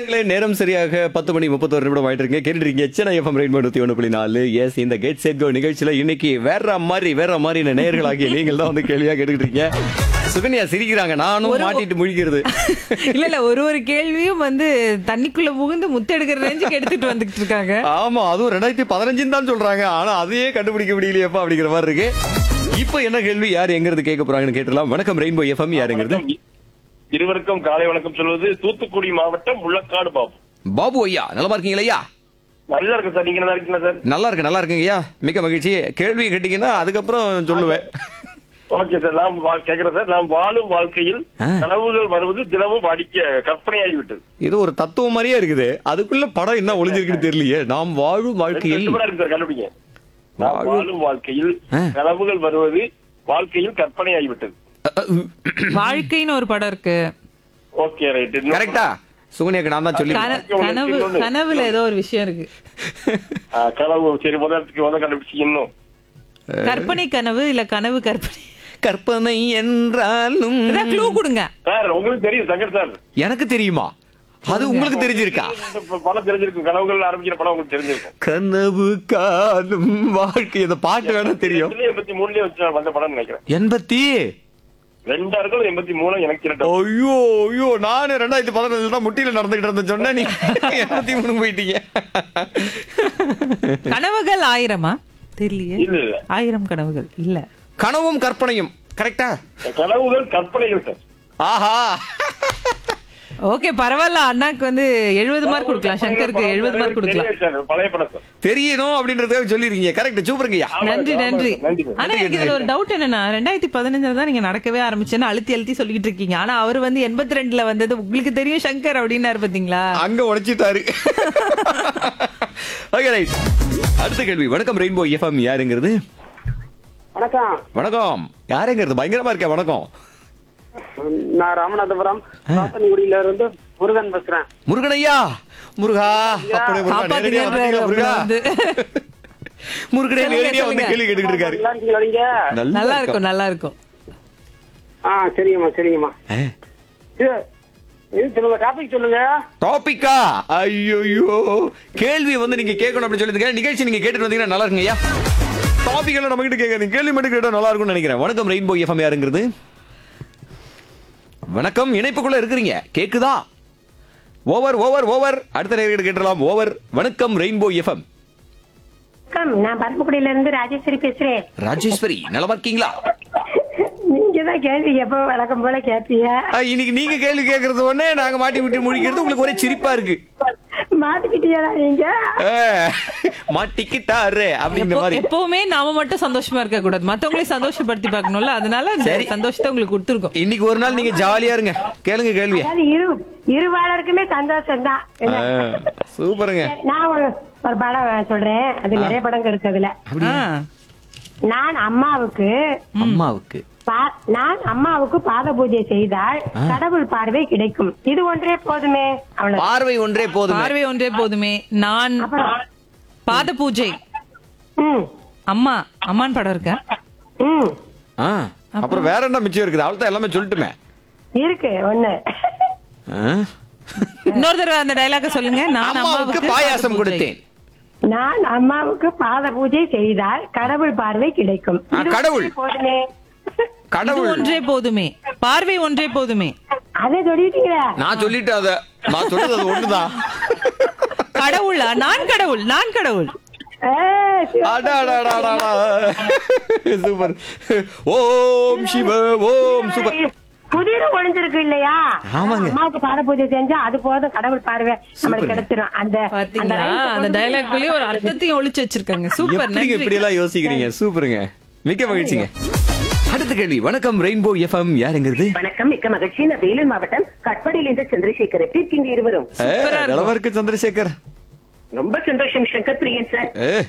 நேர்களே நேரம் சரியாக பத்து மணி முப்பத்தோரு நிமிடம் ஆயிட்டு இருக்கு கேட்டுட்டு இருக்கீங்க சென்னை எஃப்எம் ரெயின்போ நூத்தி ஒன்று புள்ளி நாலு எஸ் இந்த கேட் செட் கோ நிகழ்ச்சியில இன்னைக்கு வேற மாதிரி வேற மாதிரி நேர்களாகிய நீங்கள் தான் வந்து கேள்வியா கேட்டுக்கிட்டு இருக்கீங்க சுகன்யா சிரிக்கிறாங்க நானும் மாட்டிட்டு முழிக்கிறது இல்ல இல்ல ஒரு ஒரு கேள்வியும் வந்து தண்ணிக்குள்ள புகுந்து முத்தெடுக்கிற ரேஞ்சுக்கு எடுத்துட்டு வந்துகிட்டு இருக்காங்க ஆமா அதுவும் ரெண்டாயிரத்தி பதினஞ்சுன்னு தான் சொல்றாங்க ஆனா அதையே கண்டுபிடிக்க முடியலையப்பா அப்படிங்கிற மாதிரி இருக்கு இப்போ என்ன கேள்வி யார் எங்கிறது கேட்க போறாங்கன்னு கேட்டலாம் வணக்கம் ரெயின்போ எஃப்எம் யாருங்கிறது இருவருக்கும் காலை வணக்கம் சொல்வது தூத்துக்குடி மாவட்டம் முள்ளக்காடு பாபு பாபு ஐயா நலமா இருக்கீங்களா ஐயா நல்லா இருக்கு சார் நீங்க நல்லா இருக்கீங்களா சார் நல்லா இருக்கு நல்லா இருக்குங்க ஐயா மிக்க மகிழ்ச்சி கேள்வி கேட்டீங்கன்னா அதுக்கப்புறம் சொல்லுவேன் ஓகே சார் நாம் வா- கேக்குறேன் சார் நாம் வாழும் வாழ்க்கையில் ஆ. கனவுகள் வருவது தினமும் வாடிக்க கற்பனையாகிவிட்டது இது ஒரு தத்துவம் மாதிரியே இருக்குது அதுக்குள்ள படம் என்ன ஒளிஞ்சிருக்குன்னு தெரியலையே நாம் வாழும் வாழ்க்கையில் ரெண்டு படம் இருக்கு சார் கண்டுபிடிங்க நாம் வாழும்- வாழும் வாழ்க்கையில் ஆ. கனவுகள் வருவது வாழ்க்கையில் கற்பனையாகிவிட்டது வாழ்க்கைன்னு ஒரு படம் இருக்கு ஓகே ரைட் கரெக்டா சுகன்யாக்கு நான் தான் சொல்லி கன- கனவு கனவுல ஏதோ ஒரு விஷயம் இருக்கு கனவு சரி முதலத்துக்கு முதல் கண்டுபிடிச்சு இன்னும் கற்பனை கனவு இல்ல கனவு கற்பனை கற்பனை என்றாலும் ஏதாவது க்ளூ கொடுங்க சார் உங்களுக்கு தெரியும் சங்கர் சார் எனக்கு தெரியுமா அது உங்களுக்கு தெரிஞ்சிருக்கா இந்த படம் தெரிஞ்சிருக்கும் கனவுகள் ஆரம்பிக்கிற படம் உங்களுக்கு தெரிஞ்சிருக்கும் கனவு காணும் வாழ்க்கை இந்த பாட்டு வேணா தெரியும் எண்பத்தி மூணுலயே வச்சு வந்த படம் நினைக்கிறேன் எண்பத்தி ரெண்டாயிரத்துல எண்பத்தி மூணு எனக்கு திரட்டம் ஐயோ ஐயோ நானு ரெண்டாயிரத்தி பதினஞ்சு தான் முட்டியில நடந்துகிட்டு இருந்தேன் சொன்னேன் நீ எண்பத்தி மூணு போயிட்டீங்க கனவுகள் ஆயிரமா தெரியலையே இல்ல இல்ல ஆயிரம் கனவுகள் இல்ல கனவும் கற்பனையும் கரெக்டா கனவுகள் கற்பனைகள் சார் ஆஹா ஓகே பரவாயில்ல அண்ணாக்கு வந்து எழுபது மார்க் கொடுக்கலாம் சங்கருக்கு எழுபது மார்க் கொடுக்கலாம் தெரியும் சார் பழைய படம் சார் தெரியணும் அப்படின்றதுக்காக சொல்லிருக்கீங்க கரெக்ட் சூப்பருங்கய்யா நன்றி நன்றி நன்றி சார். ஆனா எனக்கு இதுல ஒரு டவுட் என்னன்னா ரெண்டாயிரத்தி பதினஞ்சுல தான் நீங்க நடக்கவே ஆரம்பிச்சேன்னு அழுத்தி அழுத்தி சொல்லிட்டு இருக்கீங்க ஆனா அவர் வந்து எண்பத்தி ரெண்டுல வந்தது உங்களுக்கு தெரியும் சங்கர் அப்படின்னாரு பாத்தீங்களா அங்க உடைச்சிட்டாரு ஓகே ரைட் அடுத்த கேள்வி வணக்கம் ரெயின்போ எஃப்எம் யாருங்கிறது வணக்கம் வணக்கம் யாருங்கிறது பயங்கரமா இருக்கேன் வணக்கம் நான் ராமநாதபுரம் சாத்தன்குடியில இருந்து முருகன் பேசுறேன் முருகனையா முருகா அப்படியே முருகா, நேரடியா காப்பாத்துங்கன்றாரு வந்துட்டீங்களா, முருகா வந்து. முருகனே சொல்லுங்க, நேரடியா வந்து சொல்லுங்க. கேள்வி கேட்டுக்கிட்டு இருக்காரு நல்லா இருக்கீங்களா நீங்க நல்லா இருக்கும் நல்லா இருக்கும் ஆ சரிங்கம்மா சரிங்கம்மா ஆ. இது இது சொல்லுங்க டாபிக் சொல்லுங்க டாபிக்கா ஐயோ கேள்வி வந்து நீங்க கேட்கணும் அப்படின்னு சொல்லிருக்கேன் நிகழ்ச்சி நீங்க கேட்டுட்டு வந்தீங்கன்னா நல்லா இருக்குங்க ஐயா டாபிக் எல்லாம் நம்ம கிட்ட கேட்காதீங்க கேள்வி மட்டும் கேட்டா நல்லா இருக்கும்னு நினைக்கிறேன் வணக்கம் ரெயின்போ எஃப்எம் யாருங்கிறது வணக்கம் இணைப்புக்குள்ள இருக்கிறீங்க கேக்குதா ஓவர் ஓவர் ஓவர் அடுத்த நேரம் கேட்டலாம் ஓவர் வணக்கம் ரெயின்போ எஃப்எம் வணக்கம் நான் பரப்புக்குடியில இருந்து ராஜேஸ்வரி பேசுறேன் ராஜேஸ்வரி நலமா இருக்கீங்களா நீங்க தான் கேள்வி எப்போ வழக்கம் போல கேட்பீங்க ஆ, இன்னைக்கு நீங்க கேள்வி கேட்கறது உடனே நாங்க மாட்டி விட்டு முடிக்கிறது உங்களுக்கு ஒரே சிரிப்பா இருக்கு மாட்டிக்கிட்டீங்களா நீங்க ஆ, மாட்டிக்கிட்டாரு அப்படிங்கிற எப்போ- மாதிரி எப்பவுமே நாம மட்டும் சந்தோஷமா இருக்க கூடாது மத்தவங்களையும் சந்தோஷப்படுத்தி பார்க்கணும்ல அதனால இந்த சரி. சந்தோஷத்தை உங்களுக்கு கொடுத்துருக்கோம் இன்னைக்கு ஒரு நாள் நீங்க ஜாலியா இருங்க கேளுங்க கேள்விய அதாவது இரு இருவாளருக்குமே சந்தோஷம் தான் சூப்பருங்க நான் ஒரு ஒரு படம் சொல்றேன் அது நிறைய படம் இருக்கு அதுல ஆ. நான் அம்மாவுக்கு அம்மாவுக்கு பா- நான் அம்மாவுக்கு பாத பூஜை செய்தால் கடவுள் பார்வை கிடைக்கும் இது ஒன்றே போதுமே அவ்வளவு பார்வை ஒன்றே போதும் பார்வை ஒன்றே போதுமே நான் அப்புறம் பாத பூஜை ம் அம்மா அம்மான் படம் இருக்க ம் ஆ, அப்புறம் வேற என்ன மிச்சம் இருக்குது அவள்தான் எல்லாமே சொல்லட்டுமே இருக்கு ஒண்ணு ஆ? இன்னொரு தடவை அந்த டைலாக சொல்லுங்க நான் அம்மாவுக்கு பாயாசம் பாத பூஜை. கொடுத்தேன் நான் அம்மாவுக்கு பாத பூஜை செய்தால் கடவுள் பார்வை கிடைக்கும் ஆ, இது கடவுள். ஒன்றே போதுமே இது கடவுள் ஒன்றே போதுமே பார்வை ஒன்றே போதுமே அதை சொல்லிட்டீங்களா நான் சொல்லிட்டேன் அத நான் சொல்றது அது ஒண்ணுதான் கடவுளா நான் கடவுள் நான் கடவுள் ஏய், சிவ- அடாடாடாடாடா. சூப்பர் ஓம் சிவ ஓம் சூப்பர் புதிர் ஒளிஞ்சிருக்கு இல்லையா ஆமாங்க. அம்மாவுக்கு பாத பூஜை செஞ்சா அது போதும் கடவுள் பார்வை நம்மளுக்கு சூப்பர்ங்க. கிடைச்சிரும் அந்த பாத்தீங்களா rhymes அந்த கொண்டு டைலாக்லயே ஒரு அர்த்தத்தையும் ஒளிச்சு வச்சிருக்காங்க சூப்பர் எப்படிங்க நன்றி இப்படி எல்லாம் யோசிக்கிறீங்க சூப்பருங்க மிக்க மகிழ்ச்சிங்க அடுத்த கேள்வி வணக்கம் ரெயின்போ எஃப்எம் யாருங்கிறது வணக்கம் மிக்க மகிழ்ச்சி நான் வேலூர் மாவட்டம் கட்பாடியிலிருந்து சந்திரசேகர் எப்படி இருக்கீங்க இருவரும் ஏ, சூப்பரா இருக்கும். நலமா இருக்கு சந்திரசேகர் ரொம்ப சந்தோஷம் சங்கர் பிரியன் சார் ஏ